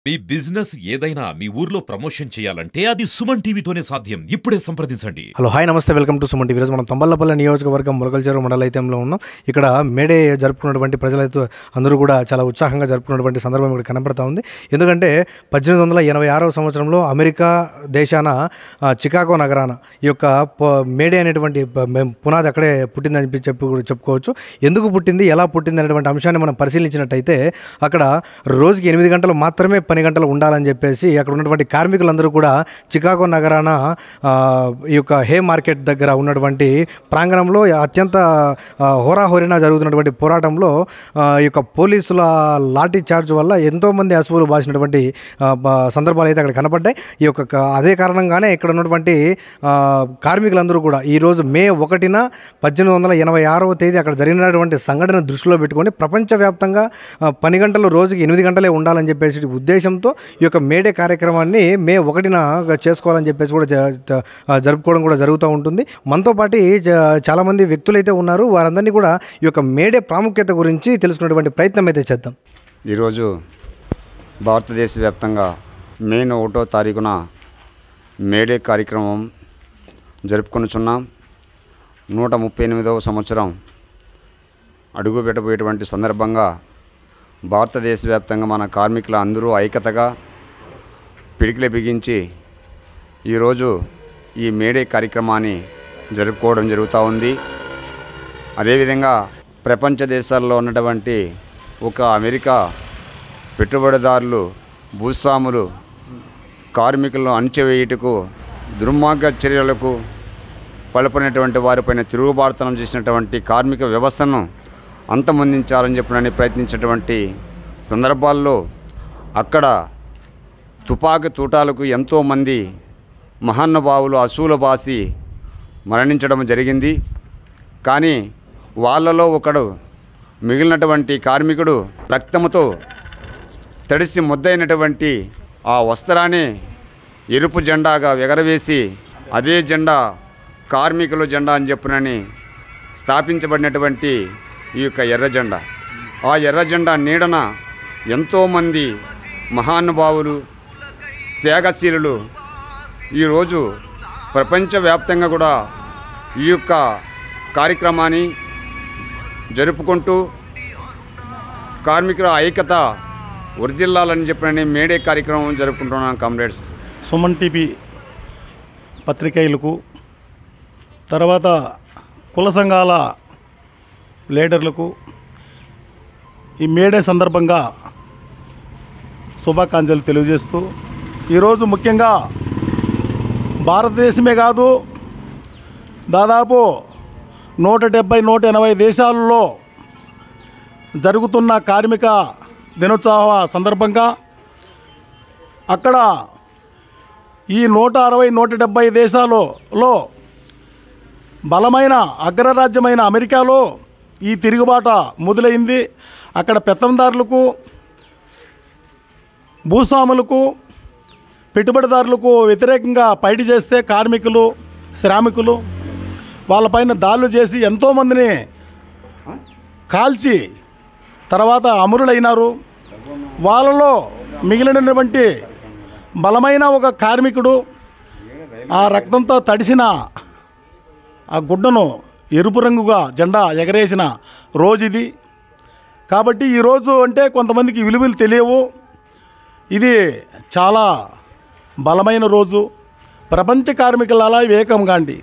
మీ business ఏదైనా మీ ఊర్లో promotion చేయాలంటే అది సుమన్ టీవీతోనే సాధ్యం ఇప్పుడే సంప్రదించండి హలో హాయ్ నమస్తే వెల్కమ్ టు సుమన్ టీవీ మనం తంబల్లపల్లి నియోజకవర్గం మురగల్చెరు మండలైతంలో ఉన్నాం ఇక్కడ మేడే జరుపుకున్నటువంటి ప్రజలైతే అందరూ కూడా చాలా ఉత్సాహంగా జరుపుకున్నటువంటి సందర్భం ఇక్కడ కనబడతా ఉంది ఎందుకంటే పద్దెనిమిది వందల ఎనభై ఆరవ సంవత్సరంలో అమెరికా దేశాన ఆ, చికాగో నగరాన ఈ యొక్క ప- మేడే అనేటువంటి ప- మెం- పునాది అక్కడే పుట్టిందని చెప్పి చెప్పు చెప్పుకోవచ్చు ఎందుకు పుట్టింది ఎలా పుట్టింది అనేటువంటి అంశాన్ని మనం పరిశీలించినట్టయితే అక్కడ రోజుకి ఎనిమిది గంటలు మాత్రమే పని గంటలు ఉండాలని చెప్పేసి అక్కడ ఉన్నటువంటి కార్మికులందరూ కూడా చికాగో నగరాన ఆ, ఈ యొక్క హే మార్కెట్ దగ్గర ఉన్నటువంటి ప్రాంగణంలో అత్యంత ఆ, హోరాహోరీన జరుగుతున్నటువంటి పోరాటంలో ఆ, ఈ యొక్క పోలీసుల లాఠీ చార్జ్ వల్ల ఎంతోమంది అసువులు బాసినటువంటి ఆ, బ- సందర్భాలు అయితే అక్కడ కనపడ్డాయి ఈ యొక్క క- అదే కారణంగానే ఇక్కడ ఉన్నటువంటి ఆ, కార్మికులందరూ కూడా ఈరోజు మే ఒకటిన పద్దెనిమిది వందల ఎనభై ఆరవ తేదీ అక్కడ జరిగినటువంటి సంఘటన దృష్టిలో పెట్టుకొని ప్రపంచవ్యాప్తంగా ఆ, పని గంటలు రోజుకి ఎనిమిది గంటలే ఉండాలని చెప్పేసి ఉద్దేశంతో ఈ యొక్క మేడే కార్యక్రమాన్ని మే ఒకటిన చేసుకోవాలని చెప్పేసి కూడా జ- జ- ఆ, జరుపుకోవడం కూడా జరుగుతూ ఉంటుంది మనతో పాటు జ- చాలామంది వ్యక్తులైతే ఉన్నారు వారందరినీ కూడా ఈ యొక్క మేడే ప్రాముఖ్యత గురించి తెలుసుకునేటువంటి ప్రయత్నం అయితే చేద్దాం ఈరోజు భారతదేశ వ్యాప్తంగా మే ఒకటో తారీఖున మేడే కార్యక్రమం జరుపుకొనుచున్నాం నూట ముప్పై ఎనిమిదవ సంవత్సరం అడుగు పెట్టబోయేటువంటి సందర్భంగా భారతదేశ వ్యాప్తంగా మన కార్మికుల అందరూ ఐక్యతగా పిడికిలి బిగించి ఈరోజు ఈ మేడే కార్యక్రమాన్ని జరుపుకోవడం జరుగుతూ ఉంది అదేవిధంగా ప్రపంచ దేశాల్లో ఉన్నటువంటి ఒక అమెరికా పెట్టుబడిదారులు భూస్వాములు కార్మికులను అణచివేయుటకు దుర్మార్గ చర్యలకు పలుపడినటువంటి వారిపైన తిరుగుబాటుతనం చేసినటువంటి కార్మిక వ్యవస్థను అంతమొందించాలని చెప్పడానికి ప్రయత్నించినటువంటి సందర్భాల్లో అక్కడ తుపాకీ తూటాలకు ఎంతోమంది మహానుభావులు అసూల బాసి మరణించడం జరిగింది కానీ వాళ్ళలో ఒకడు మిగిలినటువంటి కార్మికుడు రక్తముతో తడిసి ముద్దైనటువంటి ఆ వస్త్రాన్ని ఎరుపు జెండాగా ఎగరవేసి అదే జెండా కార్మికుల జెండా అని చెప్పునని స్థాపించబడినటువంటి ఈ యొక్క ఎర్ర జెండా ఆ ఎర్ర జెండా నీడన ఎంతోమంది మహానుభావులు త్యాగశీలులు ఈరోజు ప్రపంచవ్యాప్తంగా కూడా ఈ యొక్క కార్యక్రమాన్ని జరుపుకుంటూ కార్మికుల ఐక్యత వర్ధిల్లాలని చెప్పిన మేడే కార్యక్రమం జరుపుకుంటున్నాం కామ్రేడ్స్ సుమన్ టీవీ పత్రికేయులకు తర్వాత కుల సంఘాల లీడర్లకు ఈ మేడే సందర్భంగా శుభాకాంక్షలు తెలియజేస్తూ ఈరోజు ముఖ్యంగా భారతదేశమే కాదు దాదాపు నూట డెబ్బై నూట ఎనభై దేశాలలో జరుగుతున్న కార్మిక దినోత్సవ సందర్భంగా అక్కడ ఈ నూట అరవై నూట డెబ్బై దేశాలలో బలమైన అగ్రరాజ్యమైన అమెరికాలో ఈ తిరుగుబాట మొదలైంది అక్కడ పెత్తందారులకు భూస్వాములకు పెట్టుబడిదారులకు వ్యతిరేకంగా పైడి చేస్తే కార్మికులు శ్రామికులు వాళ్ళపైన దాడులు చేసి ఎంతోమందిని కాల్చి తర్వాత అమరులైనారు వాళ్ళలో మిగిలినటువంటి బలమైన ఒక కార్మికుడు ఆ రక్తంతో తడిసిన ఆ గుడ్డను ఎరుపు రంగుగా జెండా ఎగరేసిన రోజు ఇది కాబట్టి ఈరోజు అంటే కొంతమందికి విలువలు తెలియవు ఇది చాలా బలమైన రోజు ప్రపంచ కార్మికుల వివేకం గాంధీ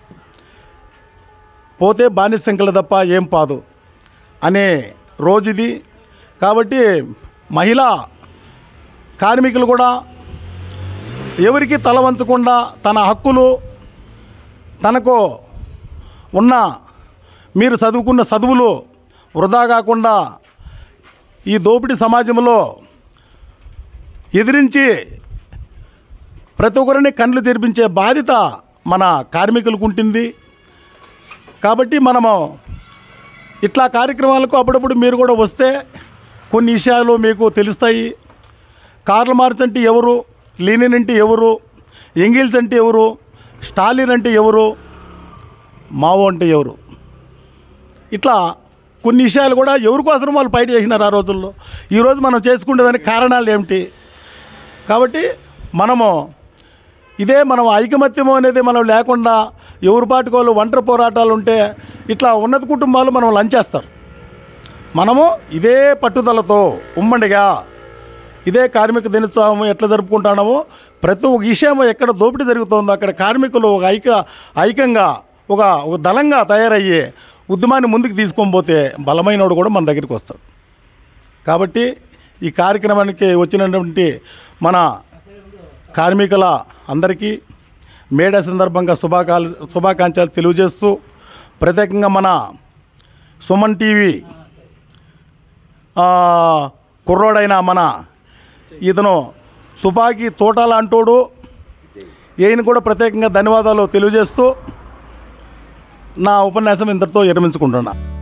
పోతే బానిసంకలు తప్ప ఏం పాదు అనే రోజు ఇది కాబట్టి మహిళా కార్మికులు కూడా ఎవరికి తల వంచకుండా తన హక్కులు తనకు ఉన్న మీరు చదువుకున్న చదువులు వృధా కాకుండా ఈ దోపిడీ సమాజంలో ఎదిరించి ప్రతి ఒక్కరిని కళ్ళు తెరిపించే బాధ్యత మన కార్మికులకు ఉంటుంది కాబట్టి మనము ఇట్లా కార్యక్రమాలకు అప్పుడప్పుడు మీరు కూడా వస్తే కొన్ని విషయాలు మీకు తెలుస్తాయి కార్ల్ మార్క్స్ అంటే ఎవరు లెనిన్ అంటే ఎవరు ఎంగిల్స్ అంటే ఎవరు స్టాలిన్ అంటే ఎవరు మావో అంటే ఎవరు ఇట్లా కొన్ని విషయాలు కూడా ఎవరి కోసం వాళ్ళు ఫైట్ చేసినారు ఆ రోజుల్లో ఈరోజు మనం చేసుకునేదానికి కారణాలు ఏమిటి కాబట్టి మనము ఇదే మనం ఐకమత్యము అనేది మనం లేకుండా ఎవరి పాటుకోలు ఒంటరి పోరాటాలు ఉంటే ఇట్లా ఉన్నత కుటుంబాలు మనం లంచేస్తారు మనము ఇదే పట్టుదలతో ఉమ్మడిగా ఇదే కార్మిక దినోత్సవం ఎట్లా జరుపుకుంటున్నామో ప్రతి ఒక్క విషయం ఎక్కడ దోపిడీ జరుగుతుందో అక్కడ కార్మికులు ఒక ఐక ఐక్యంగా ఒక ఒక దళంగా తయారయ్యి ఉద్యమాన్ని ముందుకు తీసుకొని పోతే బలమైనోడు కూడా మన దగ్గరికి వస్తాడు కాబట్టి ఈ కార్యక్రమానికి వచ్చినటువంటి మన కార్మికుల అందరికీ మేడే సందర్భంగా శుభాకాలు శుభాకాంక్షలు తెలియజేస్తూ ప్రత్యేకంగా మన సుమన్ టీవీ ఆ, కుర్రోడైన మన ఇతను తుపాకీ తోటాల అంటోడు ఈయన కూడా ప్రత్యేకంగా ధన్యవాదాలు తెలియజేస్తూ నా ఉపన్యాసం ఇంతటితో విరమించుకుంటున్నా